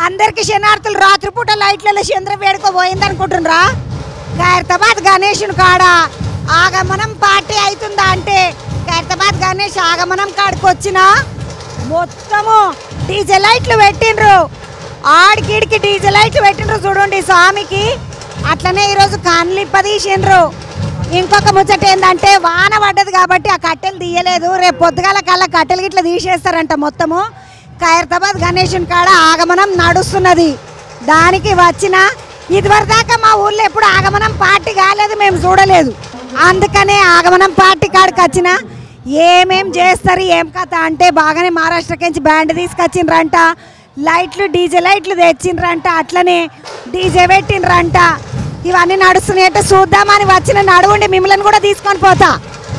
అందరికి శనార్థులు రాత్రిపూట లైట్లలో చంద్ర వేడుక పోయింది అనుకుంటుండ్రా ఖైరతాబాద్ గణేషుని కాడ ఆగమనం పార్టీ అవుతుందా అంటే ఖైరతాబాద్ గణేష్ ఆగమనం కాడికి వచ్చిన మొత్తము డీజే లైట్లు పెట్టిండ్రు ఆడికిడికి డీజే లైట్లు పెట్టిండ్రు చూడండి స్వామికి అట్లనే ఈరోజు కాన్లిప్ప తీసిండ్రు ఇంకొక ముచ్చట ఏంటంటే వాన పడ్డది కాబట్టి ఆ కట్టెలు తీయలేదు రేపు పొద్దుగాల కల్లా కట్టెలు గిట్ల తీసేస్తారంట మొత్తము ఖైరతాబాద్ గణేషుని కాడ ఆగమనం నడుస్తున్నది దానికి వచ్చిన ఇదివరకు దాకా మా ఊళ్ళో ఎప్పుడు ఆగమనం పార్టీ కాలేదు మేము చూడలేదు అందుకనే ఆగమనం పార్టీ కాడికి వచ్చిన ఏమేం చేస్తారు ఏం కథ అంటే బాగానే మహారాష్ట్రకించి బ్యాండ్ తీసుకొచ్చిండ్రంట లైట్లు డీజే లైట్లు తెచ్చిండ్రంట అట్లనే డీజే పెట్టిండ్రంట ఇవన్నీ నడుస్తున్నాయంటే చూద్దామని వచ్చిన నడువుండి మిమ్మల్ని కూడా తీసుకొని పోతా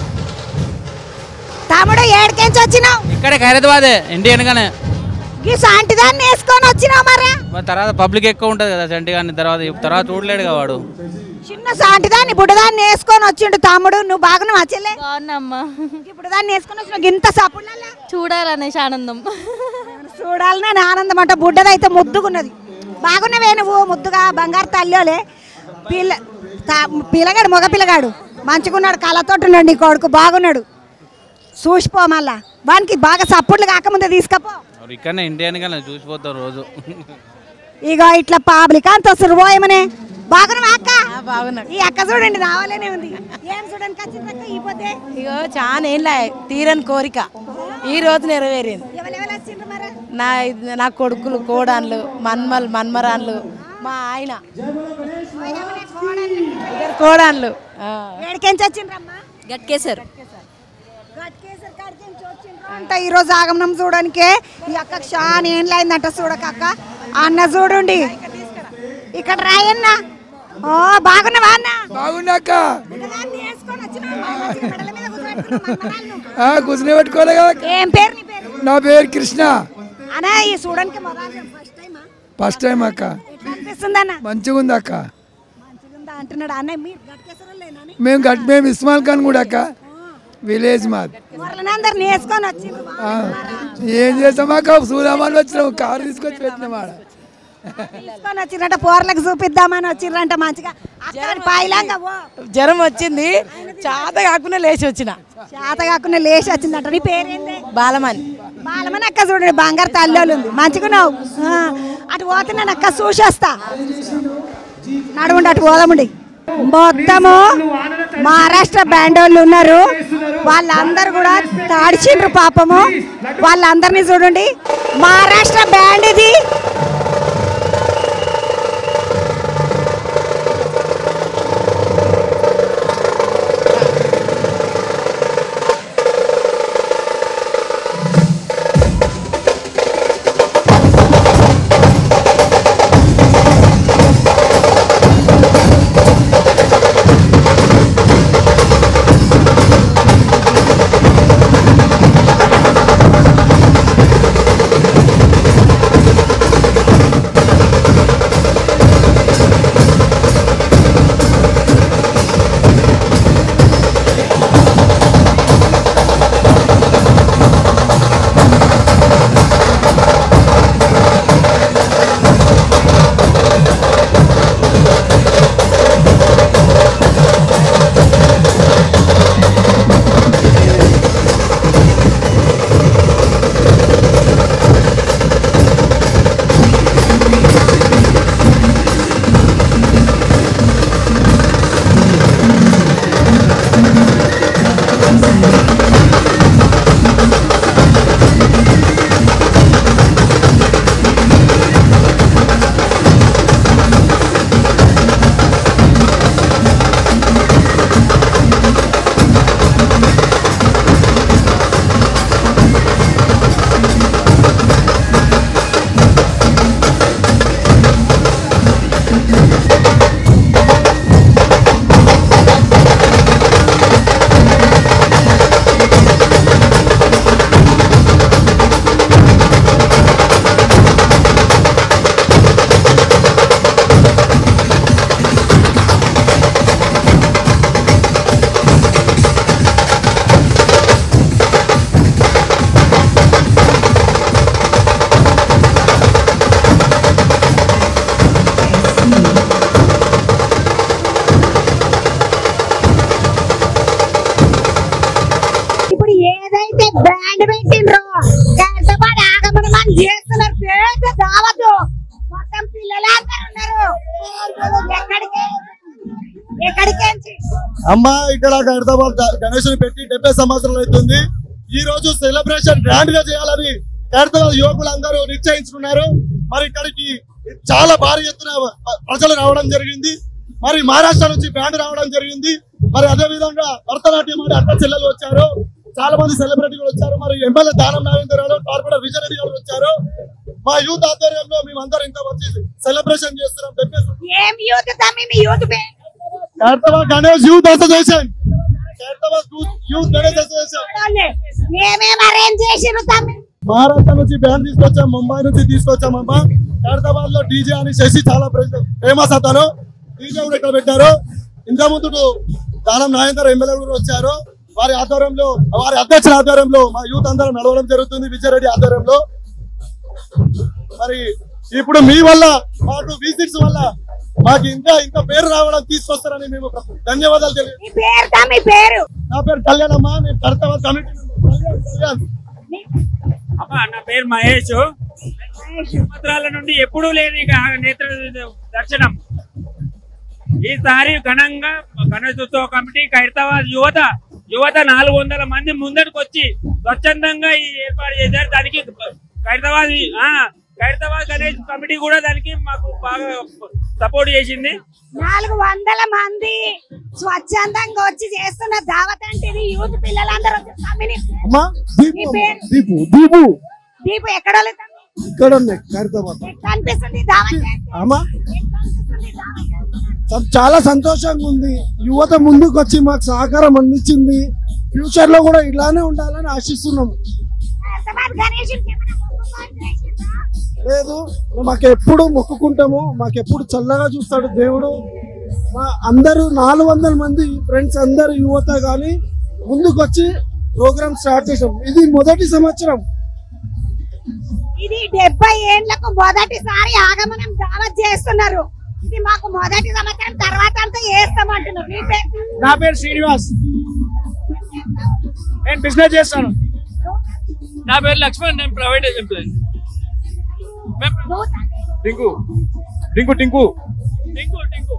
తమ్ముడు ఏడికెంచి వచ్చినావు ఇక్కడే ఖైరతాబాదే ఇంటి వెనకనే ఈ సాంటి దాన్ని వేసుకొని వచ్చినావు మరి మరి తర్వాత పబ్లిక్ ఎక్కువ ఉంటుంది కదా చంటి గారిని తర్వాత తర్వాత చూడలేడుగా వాడు చిన్న సాంటి దాన్ని బుడ్డదాన్ని వేసుకొని వచ్చిండు తమ్ముడు నువ్వు బాగా నువ్వు వచ్చలే బాగున్నామ్మా ఇప్పుడు దాన్ని వేసుకొని వచ్చిన ఇంత సపుళ్ళ చూడాలనేసి ఆనందం చూడాలని ఆనందం అంట బుడ్డదైతే ముద్దుగున్నది బాగున్నవే నువ్వు ముద్దుగా బంగారు తల్లోలే పిల్ల తా- పిల్లగాడు మగ పిల్లగాడు మంచిగున్నాడు కళ్ళతోటి నీ కొడుకు బాగున్నాడు చూసిపో మళ్ళా వానికి బాగా సప్పుళ్ళు కాకముందే తీసుకపో మరి ఇక్కడనే ఇంటి వెనకనే చూసిపోతాం రోజు ఇగో ఇట్లా పబ్లిక్ అంత వస్తారు పోయమనే బాగున్నావా అక్క బాగున్నా ఈ అక్క చూడండి రావాలనే ఉంది ఏం చూడండి వచ్చిందక్క ఈ పొద్దే ఇగో చాలా ఏం లే తీరని కోరిక ఈ రోజు నెరవేరింది ఎవరెవరు వచ్చిండ్రు మరి నా నా కొడుకులు కోడాన్లు మన్మలు మన్మరాన్లు మా ఆయన ఇద్దరు కోడాన్లు ఆ. ఏడికెంచి వచ్చిండ్రమ్మా గట్కేశారు అంట ఈరోజు ఆగమనం చూడడానికే ఈ అక్కకి చాలా ఏండ్లు అయిందంట చూడక అక్క అన్న చూడండి ఇక్కడ రాయన్న ఓ బాగున్నావా అన్న బాగున్నాక దాన్ని వేసుకొని వచ్చినావు, మంచిగా మెడల మీద కూర్చోబెట్టుకున్నావు, మన్మరాళ్ళు. కూర్చుని పెట్టుకోలే కదా ఏం పేరు నీ పేరు నా పేరు కృష్ణ అన్నా ఈ చూడడానికి మొదలు ఫస్ట్ టైమా ఫస్ట్ టైం అక్క ఎట్లా అనిపిస్తుంది అన్న మంచిగా ఉంది అక్క మంచిగా ఉందా అంటున్నాడు అన్నయ్య మీరు గట్కేసరోళ్ళేనా మేము గట్ మేము ఇస్మాల్ ఖాన్ కూడా అక్క విలేజ్ మాది మురళనందరిని వేసుకొని వచ్చిండ్రు ఆ, ఏం చేస్తాం అక్క చూద్దామని వచ్చినాం కారు తీసుకొచ్చి పెట్టినాం ఆడ తీసుకొని వచ్చిండ్రంట పోర్లకు చూపిద్దామని వచ్చిండ్రంట మంచిగా అక్కడ పాయిలాగా ఓ జ్వరం వచ్చింది చాత కాకుండా లేచి వచ్చిన చేత కాకుండా లేచి వచ్చిందంట నీ పేరేంది బాలమని బాలమని అక్క చూడండి బంగారు తల్లోలు ఉంది మంచిగున్నావు ఆ, అటు పోతున్నాను అక్క చూసేస్తా నడవండి అటు పోదామండి మొత్తము మహారాష్ట్ర బ్యాండ్ వాళ్ళు ఉన్నారు వాళ్ళందరూ కూడా తాడిచిండ్రు పాపము వాళ్ళందరినీ చూడండి మహారాష్ట్ర బ్యాండ్ ఇది అమ్మ ఇక్కడ హైదరాబాద్ గణేశుని పెట్టి డెబ్బై సంవత్సరాలు అవుతుంది ఈ రోజు సెలబ్రేషన్ గ్రాండ్ గా చేయాలని హైదరాబాద్ యువకులందరూ నిశ్చయించుకున్నారు మరి ఇక్కడికి చాలా భారీ ఎత్తున ప్రజలు రావడం జరిగింది మరి మహారాష్ట్ర నుంచి బ్యాండ్ రావడం జరిగింది మరి అదే విధంగా భరతనాట్యం ఆడే అక్క చెల్లెలు వచ్చారు చాలా మంది సెలబ్రిటీలు వచ్చారు మరి ఎమ్మెల్యే దానం నాగేంద్ర గారు కార్పొరేటర్ విజయ్ రెడ్డి గారు వచ్చారు మా యూత్ ఆధ్వర్యంలో మేమందరం ఇంత వచ్చి సెలబ్రేషన్ చేస్తున్నాం డెబ్బై ఏం యూత్ తమ్మి మీ యూత్ పే Hyderabad Ganesh youth association Hyderabad youth Ganesh association చూడండి. మేమేం అరేంజ్ చేసిరు తమ్మి మహారాష్ట్ర నుంచి బ్యాండ్ తీసుకొచ్చాం ముంబై నుంచి తీసుకొచ్చాం అమ్మ హైదరాబాద్ లో డీజే అని శశి చాలా ఫేమస్ అతను డీజే కూడా ఇక్కడ పెట్టారు ఇంత ముందు దానం నాగేందర్ ఎమ్మెల్యే కూడా వచ్చారు వారి ఆధ్వర్యంలో వారి అధ్యక్షుల ఆధ్వర్యంలో మా యూత్ అందరం నడవడం జరుగుతుంది విజయరెడ్డి ఆధ్వర్యంలో మరి ఇప్పుడు మీ వల్ల మాకు వి సిక్స్ వల్ల మాకు ఇంకా ఇంకా పేరు రావడం తీసుకొస్తారని మేము ధన్యవాదాలు తెలియ మీ పేరు తమ్మి పేరు నా పేరు కళ్యాణ్ అమ్మా నేను కర్తవ్య కమిటీ మెంబర్. కళ్యాణ్ కళ్యాణ్ అమ్మా నా పేరు మహేష్ సంవత్సరాల నుండి ఎప్పుడూ లేదు ఇక నేత్ర దర్శనం ఈసారి ఘనంగా గణేశోత్సవ కమిటీ ఖైరతాబాద్ యువత యువత నాలుగు వందల మంది ముందరికి వచ్చి స్వచ్ఛందంగా ఈ ఏర్పాటు చేశారు దానికి ఖైరతాబాద్ ఆ, ఖైరతాబాద్ గణేష్ కమిటీ కూడా దానికి మాకు బాగా సపోర్ట్ చేసింది నాలుగు వందల మంది స్వచ్ఛందంగా వచ్చి చేస్తున్న దావత్ అంటే ఇది యూత్ పిల్లలందరూ వచ్చి తమ్మిని అమ్మా మీ పేరు దీపు దీపు దీపు ఎక్కడ వాళ్ళు తమ్మి? ఇక్కడ ఉన్నాయి ఖైరతాబాద్ ఎట్లా అనిపిస్తుంది దావత్ చేస్తే? అమ్మా ఎట్లా అనిపిస్తుంది దావత్ చేస్తే? చాలా సంతోషంగా ఉంది యువత ముందుకు వచ్చి మాకు సహకారం అందించింది ఫ్యూచర్ లో కూడా ఇలానే ఉండాలని ఆశిస్తున్నాం హైదరాబాద్ గణేశుడికి ఏమైనా మొక్కుకోవాలి చేసిండ్రా? లేదు మాకు ఎప్పుడు మొక్కుకుంటాము మాకు ఎప్పుడు చల్లగా చూస్తాడు దేవుడు మా అందరూ నాలుగు వందల మంది ఫ్రెండ్స్ అందరు యువత కానీ ముందుకు వచ్చి ప్రోగ్రామ్ స్టార్ట్ చేసాం ఇది మొదటి సంవత్సరం ఇది డెబ్బై ఏళ్లకు మొదటిసారి ఆగమనం దావత్ చేస్తున్నారు ఇది మాకు మొదటి సంవత్సరం తర్వాత అంతా చేస్తామంటున్నారు మీ పేరు? నా పేరు శ్రీనివాస్ నేను బిజినెస్ చేస్తాను నా పేరు లక్ష్మణ్ నేను ప్రైవేట్ ఎంప్లాయీ నువ్వు టింకు టింకు టింకు టింకు టింకు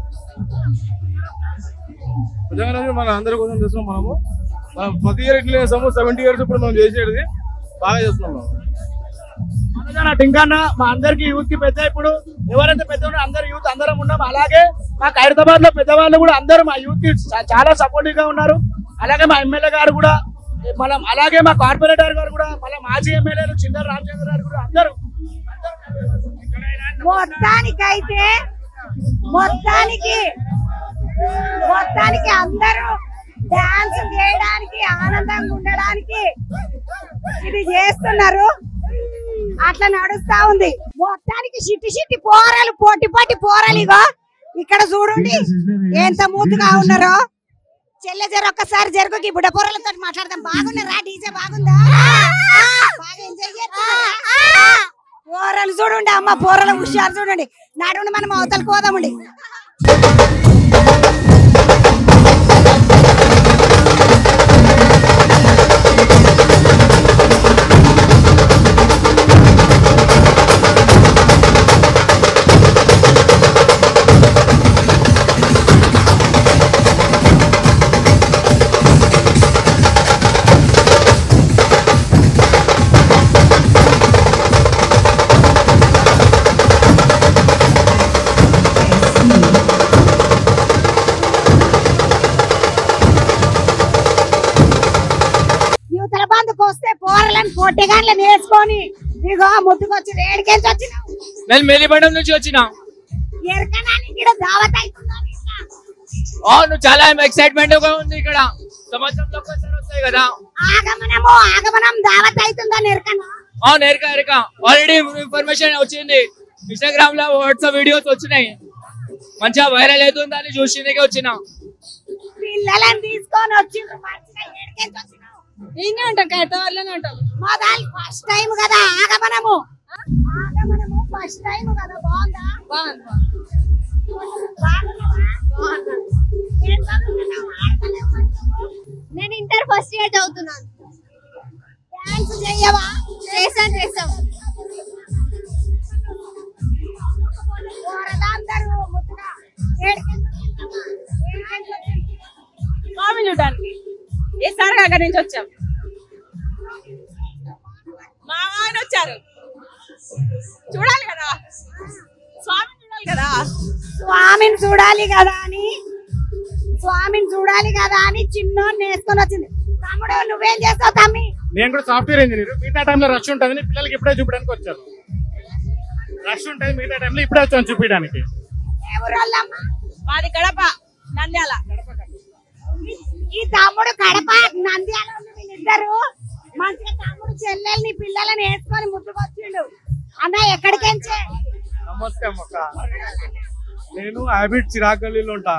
నిజంగా మన అందరి కోసం చేస్తున్నాం మనము మనం ప్రతి ఇయర్ ఇట్లా చేస్తాము సెవెంటీ ఇయర్స్ ఇప్పుడు మనం చేసేది బాగా చేస్తున్నాం మనం మనదన్న టింకన్న మా అందరికి యూత్ కి పెద్ద ఇప్పుడు ఎవరైతే పెద్ద ఉన్నారో అందరు యూత్ అందరం ఉన్నాం అలాగే మా ఖైరతాబాద్ లో పెద్దవాళ్ళు కూడా అందరూ మా యూత్ కి చా- చాలా సపోర్టివ్ గా ఉన్నారు అలాగే మా ఎమ్మెల్యే గారు కూడా మనం అలాగే మా కార్పొరేటర్ గారు కూడా మళ్ళీ మాజీ ఎమ్మెల్యేలు చిందర్ రామచంద్ర గారు కూడా అందరూ మొత్తానికైతే మొత్తానికి మొత్తానికి అందరూ డాన్స్ చేయడానికి ఆనందంగా ఉండడానికి ఇది చేస్తున్నారు అట్లా నడుస్తా ఉంది మొత్తానికి చిట్టి చిట్టి పోరాలు పోటీ పోటీ పోరాలు ఇగో ఇక్కడ చూడండి ఎంత మూతుగా ఉన్నారో చెల్లె జర ఒక్కసారి జరుగుకి బుడ్డ పోరలతో మాట్లాడదాం బాగున్నారా డీజే బాగుందా బాగా ఎంజాయ్ చేస్తున్నారా? పోరలు చూడండి అమ్మ పోరలు హుషారు చూడండి నడుండి మనం అవతలకు పోదామండి యువతల బంధుకు వస్తే పోరలను పొట్టిగాన్లను వేసుకొని ఇగో ముద్దుకొచ్చి ఏడికెళ్ళి వచ్చినావు నేను మెల్లిపండం నుంచి వచ్చిన ఎరకనానికి ఇక్కడ దావత్ అవుతుందా నీకు? అవును చాలా ఎక్సైట్మెంట్ గా ఉంది ఇక్కడ సంవత్సరంలో ఒక్కసారి వస్తాయి కదా ఆగమనము ఆగమనం దావత్ అవుతుందా ఎరకనా అవును ఎరక ఎరక ఆల్రెడీ ఇన్ఫర్మేషన్ వచ్చింది ఇన్స్టాగ్రామ్ లో వాట్సాప్ వీడియోస్ వచ్చినాయి మంచిగా వైరల్ అవుతుందని చూసి వచ్చిన పిల్లలను తీసుకొని వచ్చిండ్రు మంచిగా ఏడికెళ్ళి వచ్చినావు నేనే ఉంటాం ఖైరతాబాద్లోనే ఉంటాం మొదలు ఫస్ట్ టైం కదా ఆగమనము ఆగమనము ఫస్ట్ టైం కదా బాగుందా బాగుంది బాగున్నావా? ఏం చదువుతున్నావు? ఆడతలేవు అంటావు. నేను ఇంటర్ ఫస్ట్ ఇయర్ చదువుతున్నాను డాన్స్ చెయ్యవా చేసాం చేసాం పోరలందరూ ముద్దుగా ఏడికెళ్ళి వచ్చిండ్రమ్మా? ఏడికెళ్ళి వచ్చిండ్రు? నగర్ నుంచి వచ్చాం మా ఆయన వచ్చారు చూడాలి కదా స్వామి చూడాలి కదా స్వామిని చూడాలి కదా అని స్వామిని చూడాలి కదా అని చిన్నోడిని వేసుకొని వచ్చింది తమ్ముడు నువ్వేం చేస్తావు తమ్మి నేను కూడా సాఫ్ట్వేర్ ఇంజనీర్ మిగతా టైంలో రష్ ఉంటుందని పిల్లలకి ఇప్పుడే చూపించడానికి వచ్చాను రష్ ఉంటుంది మిగతా టైంలో ఇప్పుడే వచ్చాను చూపించడానికి ఎవరోళ్ళమ్మ మాది కడప నంద్యాల ఈ తమ్ముడు కడప నంద్యాల ఉంది వీళ్ళిద్దరు మంచిగా తమ్ముడు చెల్లెల్ని పిల్లలని వేసుకొని ముద్దుకొచ్చిండు అన్న ఎక్కడికెంచే నమస్తే అమ్మక్క నేను హ్యాబిట్ చిరాక్ గల్లీలో ఉంటా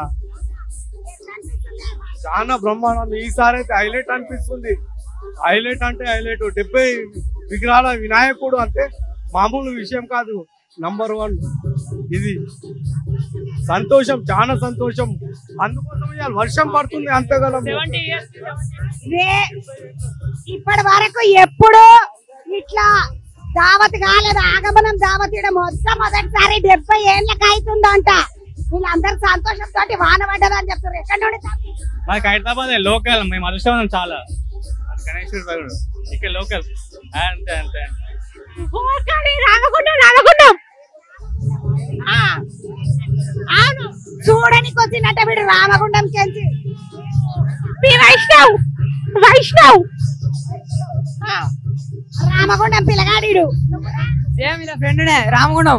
చాలా బ్రహ్మాండం ఈసారి అయితే హైలైట్ అనిపిస్తుంది హైలైట్ అంటే హైలైట్ డెబ్బై విగ్రహాల వినాయకుడు అంటే మామూలు విషయం కాదు నంబర్ వన్ ఇది సంతోషం చాలా సంతోషం అందుకోసం ఇవాళ వర్షం పడుతుంది అంతగలం రే- ఇప్పటి వరకు ఎప్పుడు ఇట్లా దావత్ కాలేదు ఆగమనం దావత్ ఈడ మొత్తం మొదటిసారి డెబ్బై ఏళ్ళకి అవుతుందంట వీళ్ళందరూ సంతోషంతో వాన పడ్డదని చెప్తారు ఎక్కడి నుండి తమ్మి? మాకు హైదరాబాద్ లోకల్ మేము అదృష్టం చాలా గణేశ్వర భగవానుడు ఇక్కడ లోకల్ అంతే అంతే ఓకాడి రామగుండం రామగుండం ఆ, అవును చూడనికి వచ్చినట్ట వీడు రామగుండం కెంచి మీ వైష్ణవ్ వైష్ణవ్ ఆ, రామగుండం పిల్లగాడిడు సేమ్ ఇలా ఫ్రెండ్నే రామగుండం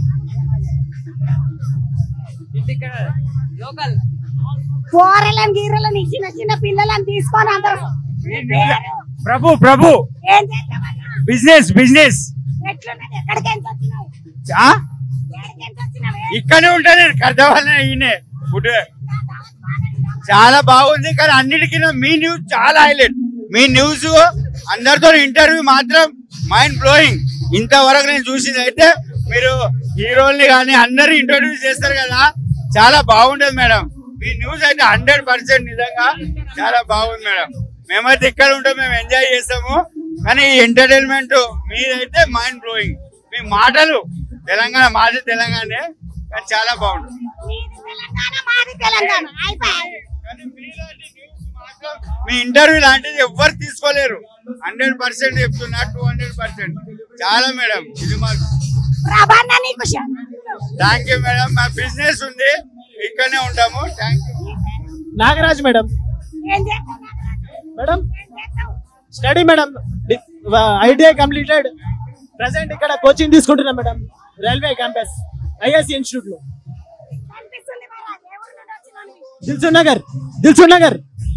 ఇక్కడ లోకల్ కూరలను గీరలను చిన్న చిన్న పిల్లలను తీసుకొని అందరూ ప్రభు ప్రభు ఏం చేస్తామన్నా బిజినెస్ బిజినెస్ ఎట్లున్నది ఎక్కడికి ఎంత వచ్చినావు ఎక్కడికి ఎంత వచ్చినావు ఇక్కడే ఉంటాను కర్దవాళ్ళ ఈయనే ఫుడ్ చాలా బాగుంది కానీ అన్నిటికన్నా మీ న్యూస్ చాలా హైలైట్ మీ న్యూస్ అందరితో ఇంటర్వ్యూ మాత్రం మైండ్ బ్లోయింగ్ ఇంతవరకు నేను చూసింది అయితే మీరు హీరోల్ని కానీ అందరు ఇంటర్వ్యూ చేస్తారు కదా చాలా బాగుంటది మేడం మీ న్యూస్ అయితే హండ్రెడ్ పర్సెంట్ నిజంగా చాలా బాగుంది మేడం మేమైతే ఇక్కడ ఉంటాం మేము ఎంజాయ్ చేస్తాము కానీ ఈ ఎంటర్టైన్మెంట్ మీదైతే మైండ్ బ్లోయింగ్ మీ మాటలు తెలంగాణ మాది తెలంగాణే కానీ చాలా బాగుంటుంది మాది తెలంగాణ అయిపోయి మీ ఇంటర్వ్యూ లాంటిది ఎవ్వరు తీసుకోలేరు హండ్రెడ్ పర్సెంట్ చెప్తున్నా టూ హండ్రెడ్ పర్సెంట్ చాలా మేడం ఇది మాకు ప్రభాన్న నీకు శ- థ్యాంక్ యూ మేడం మా బిజినెస్ ఉంది ఇక్కడనే ఉంటాము థ్యాంక్ యూ నాగరాజ్ మేడం ఏం చేస్తావు madam study madam ITI completed present ఇక్కడ కోచింగ్ తీసుకుంటున్నా madam railway campus ISC institute లో దిల్సుఖ్ నగర్ దిల్సుఖ్ నగర్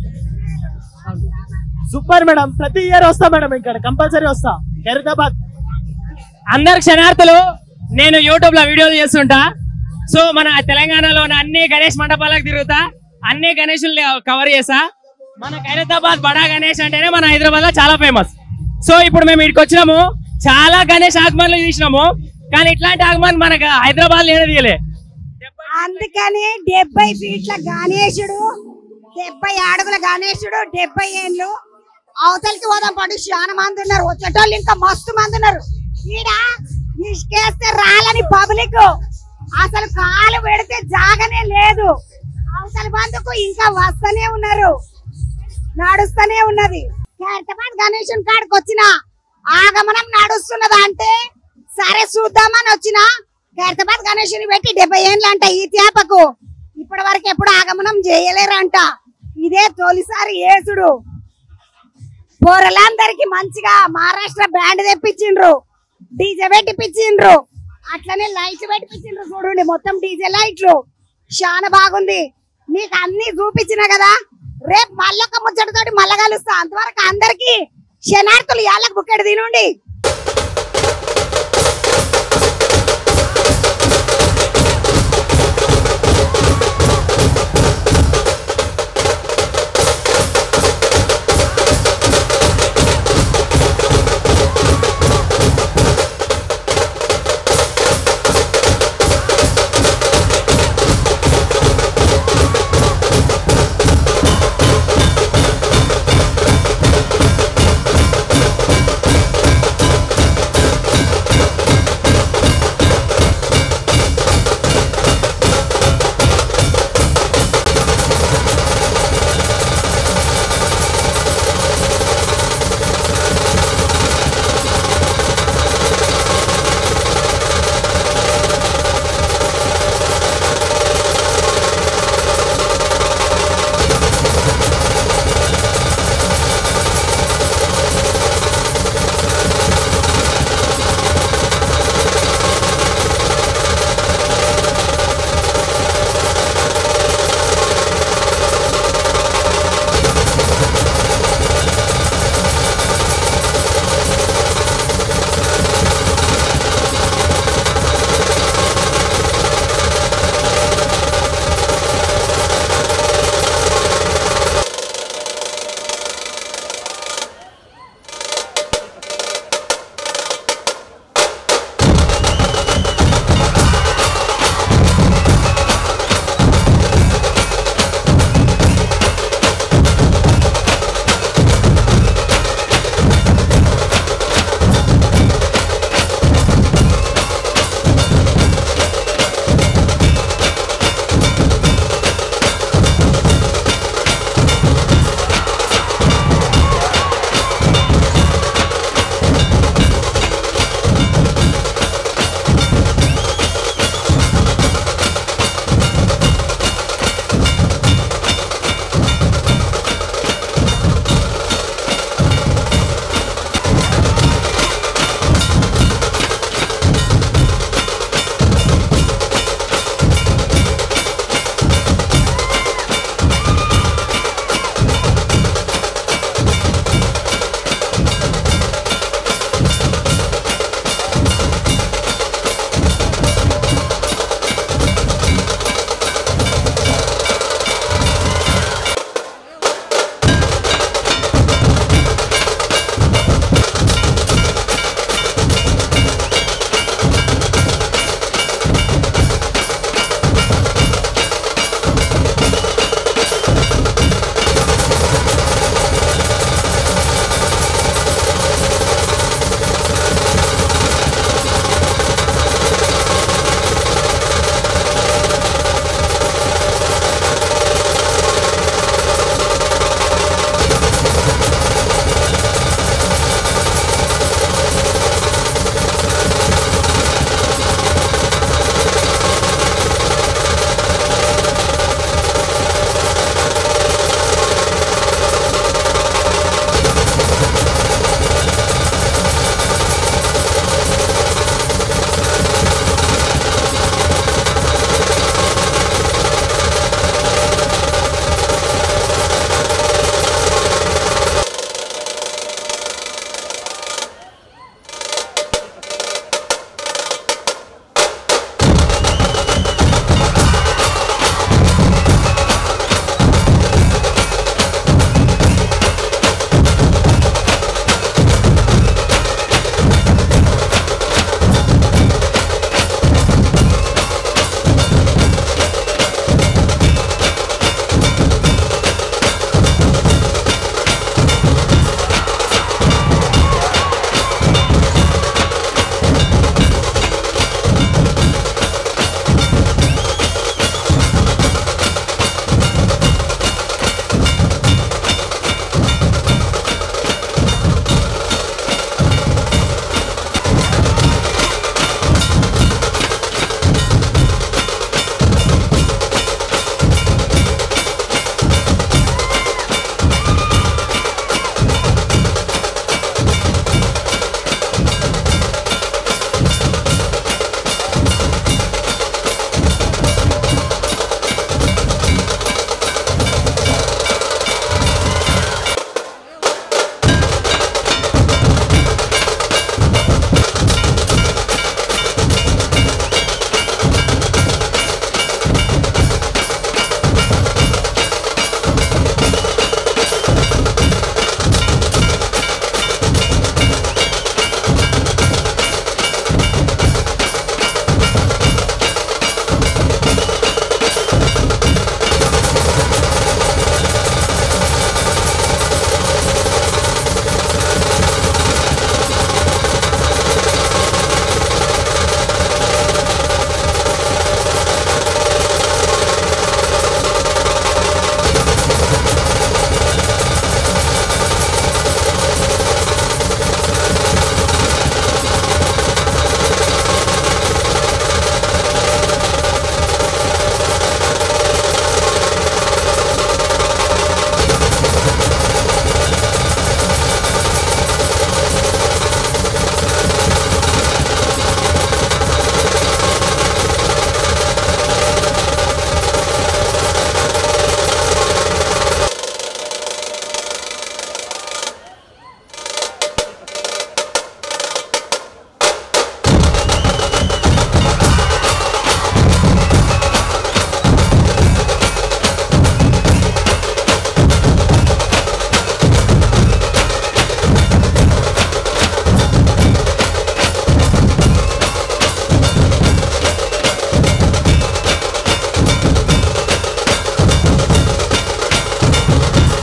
సూపర్ మేడం ప్రతి ఇయర్ వస్తా మేడం ఇక్కడ కంపల్సరీ వస్తా ఖైరతాబాద్ అందరు క్షణార్థులు నేను యూట్యూబ్ లో వీడియోలు చేస్తుంటా సో మన తెలంగాణలో ఉన్న అన్ని గణేష్ మండపాలకు తిరుగుతా అన్ని గణేషులు కవర్ చేసా మన ఖైరతాబాద్ బడా గణేష్ అంటేనే మన హైదరాబాద్ లో చాలా ఫేమస్ సో ఇప్పుడు మేము ఇక్కడికి వచ్చినాము చాలా గణేష్ ఆగమన్లు చూసినాము కానీ ఇట్లాంటి ఆగమన్ మనకు హైదరాబాద్ లేనే తీయలే అందుకని డెబ్బై ఫీట్ల గణేశుడు డెబ్బై అడుగుల గణేశుడు డెబ్బై ఏళ్ళు అవతలికి పోదాం పాటు చాలా మంది ఉన్నారు వచ్చేటోళ్ళు ఇంకా మస్తు మంది ఉన్నారు ఈడ ఇసుకేస్తే రాలని పబ్లిక్ అసలు కాలు పెడితే జాగనే లేదు అవతల బంధుకు ఇంకా వస్తూనే ఉన్నారు నడుస్తూనే ఉన్నది ఖైరతాబాద్ గణేశుని కాడికి వచ్చిన ఆగమనం నడుస్తున్నదా అంటే సరే చూద్దామని వచ్చిన ఖైరతాబాద్ గణేశుని పెట్టి డెబ్బై ఏండ్లు అంట ఈ తేపకు ఇప్పటి వరకు ఎప్పుడు ఆగమనం చేయలేరంట ఇదే తొలిసారి యేసుడు పోరలందరికి మంచిగా మహారాష్ట్ర బ్యాండ్ తెప్పించిండ్రు డీజే పెట్టిపించిండ్రు అట్లనే లైట్లు పెట్టిపించిండ్రు చూడండి మొత్తం డీజే లైట్లు చాలా బాగుంది మీకు అన్ని చూపించిన కదా రేపు మళ్ళొక ముచ్చటతోటి మళ్ళా కలుస్తా అంతవరకు అందరికి శనార్థులు యాళ్ళకు బుక్కెడు తినండి